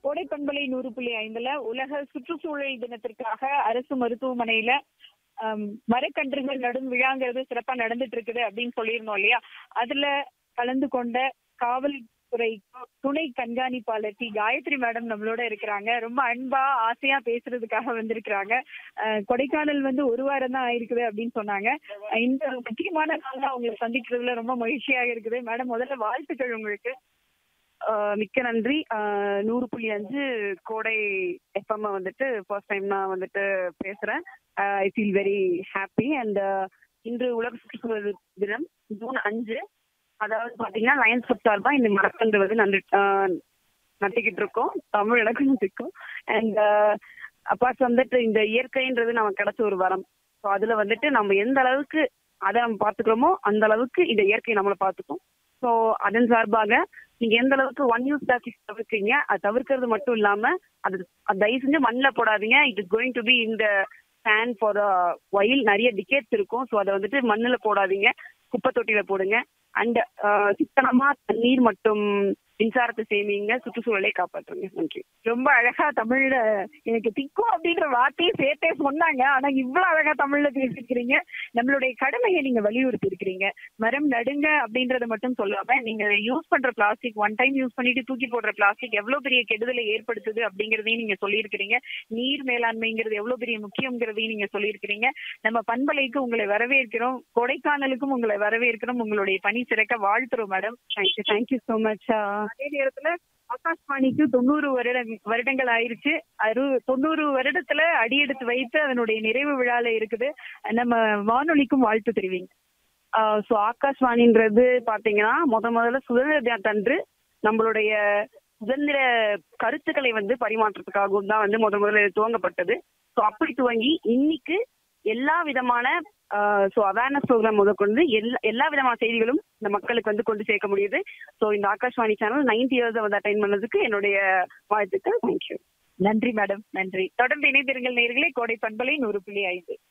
கோடை பண்பலை நூறு புள்ளி ஐந்துல உலக சுற்றுச்சூழல் தினத்திற்காக அரசு மருத்துவமனையில ஆம், மரக்கன்றுகள் நடும் விழாங்கிறது சிறப்பா நடந்துட்டு இருக்குது அப்படின்னு சொல்லியிருந்தோம் இல்லையா அதுல கலந்து கொண்ட காவல்துறை துணை கண்காணிப்பாளர் டி காயத்ரி மேடம் நம்மளோட இருக்கிறாங்க ரொம்ப அன்பா ஆசையா பேசுறதுக்காக வந்திருக்கிறாங்க அஹ், கொடைக்கானல் வந்து ஒரு வாரம் தான் ஆயிருக்குது அப்படின்னு சொன்னாங்க அஹ், இந்த முக்கியமான நாள்ல அவங்களை சந்திக்கிறதுல ரொம்ப மகிழ்ச்சியாக இருக்குது மேடம் முதல்ல வாழ்த்துக்கள் உங்களுக்கு ஆஹ் மிக்க நன்றி ஆஹ் நூறு புள்ளி அஞ்சு கோடை எஃப்எம் வந்துட்டு ஃபர்ஸ்ட் டைம் நான் வந்துட்டு பேசுறேன் I feel very happy and இன்று உலக சுற்றுச்சூழல் தினம் ஜூன் அஞ்சு அதாவது பாத்தீங்கன்னா லயன்ஸ் கிளப் சார்பா இந்த மரக்கன்று வந்து நன்று ஆஹ் நட்டிக்கிட்டு இருக்கோம் தமிழ் எனக்கு நட்டிருக்கோம் அண்ட் அப்பாஸ் வந்துட்டு இந்த இயற்கைன்றது நமக்கு கிடைச்ச ஒரு வரம் ஸோ அதுல வந்துட்டு நம்ம எந்த அளவுக்கு அதை நம்ம பார்த்துக்கிறோமோ அந்த அளவுக்கு இந்த இயற்கை நம்மளை பார்த்துக்கும் ஸோ அதன் சார்பாக நீங்க எந்த அளவுக்கு ஒன் யூஸ் பிளாஸ்டிக் தவிர்க்கீங்க அது தவிர்க்கிறது மட்டும் இல்லாம அது அது தயவு செஞ்சு மண்ணில் போடாதீங்க it is going to be இந்த ஃபேன் ஃபார் வயல் நிறைய டிக்கெட்ஸ் இருக்கும் ஸோ அதை வந்துட்டு மண்ணில் போடாதீங்க குப்பை தொட்டியில போடுங்க அண்ட் சிக்கனமா தண்ணீர் மற்றும் மின்சாரத்தை சேமிங்க சுற்றுச்சூழலை காப்பாற்றுங்க நன்றி ரொம்ப அழகா தமிழ்ல எனக்கு திக்கும் அப்படின்ற வார்த்தையை சேர்த்தே சொன்னாங்க ஆனா இவ்வளவு அழகா தமிழ்ல பேசிருக்கிறீங்க நம்மளுடைய கடமையை நீங்க வலியுறுத்தி இருக்கிறீங்க மரம் நடுங்க அப்படின்றத மட்டும் சொல்லாம நீங்க யூஸ் பண்ற பிளாஸ்டிக் ஒன் டைம் யூஸ் பண்ணிட்டு தூக்கி போடுற பிளாஸ்டிக் எவ்வளவு பெரிய கெடுதலை ஏற்படுத்துது அப்படிங்கறதையும் நீங்க சொல்லியிருக்கிறீங்க நீர் மேலாண்மைங்கிறது எவ்வளவு பெரிய முக்கியங்கிறதையும் நீங்க சொல்லியிருக்கிறீங்க நம்ம பண்பலைக்கு உங்களை வரவேற்கிறோம் கொடைக்கானலுக்கும் உங்களை வரவேற்கிறோம் உங்களுடைய பணி சிறக்க வாழ்த்துறோம் madam thank you thank you so much அதே நேரத்துல ஆகாஷ்வாணிக்கு தொண்ணூறு வருட வருடங்கள் ஆயிருச்சு அறு தொண்ணூறு வருடத்துல அடியெடுத்து வைத்து அதனுடைய நிறைவு விழால இருக்குது நம்ம வானொலிக்கும் வாழ்த்து தெரிவிங்க ஸோ ஆகாஷ்வாணின்றது பாத்தீங்கன்னா முத முதல்ல சுதந்திர தினத்தன்று நம்மளுடைய சுதந்திர கருத்துக்களை வந்து பரிமாற்றத்துக்காகவும் தான் வந்து முத முதல்ல இது துவங்கப்பட்டது ஸோ அப்படி துவங்கி இன்னைக்கு எல்லா விதமான ஸோ அவேர்னஸ் ப்ரோக்ராம் முதற்கொண்டு எல்லா எல்லா விதமான செய்திகளும் இந்த மக்களுக்கு வந்து கொண்டு சேர்க்க முடியுது ஸோ இந்த ஆகாஷ்வாணி சேனல் நைன்த் இயர்ஸ் வந்து அட்டைன் பண்ணதுக்கு என்னுடைய வாழ்த்துக்கள் தேங்க்யூ நன்றி மேடம் நன்றி தொடர்ந்து இணைந்திருங்கள் நேர்களே கோடை பண்பலை நூறு புள்ளி ஐந்து